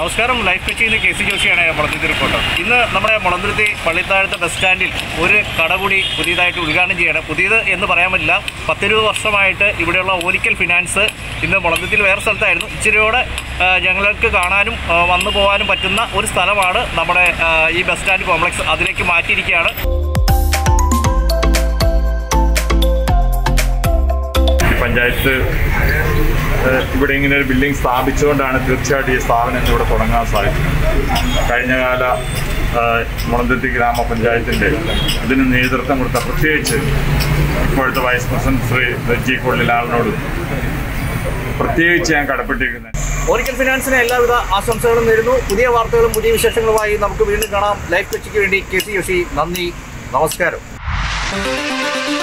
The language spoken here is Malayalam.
നമസ്കാരം ലൈഫ് കൊച്ചിയിൽ നിന്ന് കെ സി ജോഷിയാണ് മുളന്തുരുത്തി റിപ്പോർട്ടർ ഇന്ന് നമ്മുടെ മുളന്തുരുത്തി പള്ളിത്താഴത്തെ ബസ് സ്റ്റാൻഡിൽ ഒരു കട കൂടി പുതിയതായിട്ട് ഉദ്ഘാടനം ചെയ്യണം പുതിയത് എന്ന് പറയാൻ പറ്റില്ല പത്തിരുപത് വർഷമായിട്ട് ഇവിടെയുള്ള ഓരിക്കൽ ഫിനാൻസ് ഇന്ന് മുളന്തുരുത്തിയിൽ വേറെ സ്ഥലത്തായിരുന്നു ഇച്ചിരിയോടെ ആ, ഞങ്ങൾക്ക് കാണാനും ആ, വന്നു പോകാനും പറ്റുന്ന ഒരു സ്ഥലമാണ് നമ്മുടെ ആ, ഈ ബസ് സ്റ്റാൻഡ് കോംപ്ലക്സ് അതിലേക്ക് മാറ്റിയിരിക്കുകയാണ് പഞ്ചായത്ത് ഏഹ്, ഇവിടെ ഇങ്ങനെ ഒരു ബിൽഡിംഗ് സ്ഥാപിച്ചുകൊണ്ടാണ് തീർച്ചയായിട്ടും ഈ സ്ഥാപനം ഇവിടെ തുടങ്ങാൻ സാധിച്ചത് കഴിഞ്ഞകാല ഏഹ്, മുളന്തുരുത്തി ഗ്രാമപഞ്ചായത്തിൻ്റെ ഇതിന് നേതൃത്വം കൊടുത്ത പ്രത്യേകിച്ച് ഇപ്പോഴത്തെ വൈസ് പ്രസിഡന്റ് ശ്രീ റെജി കൊള്ളിലാളിനോട് പ്രത്യേകിച്ച് ഞാൻ കടപ്പെട്ടിരിക്കുന്നത് ഓരിക്കൽ ഫിനാൻസിന് എല്ലാവിധ ആശംസകളും നേരുന്നു പുതിയ വാർത്തകളും പുതിയ വിശേഷങ്ങളുമായി നമുക്ക് വീണ്ടും കാണാം ലൈഫ് കൊച്ചിക്ക് വേണ്ടി കെ സി ജോഷി നന്ദി നമസ്കാരം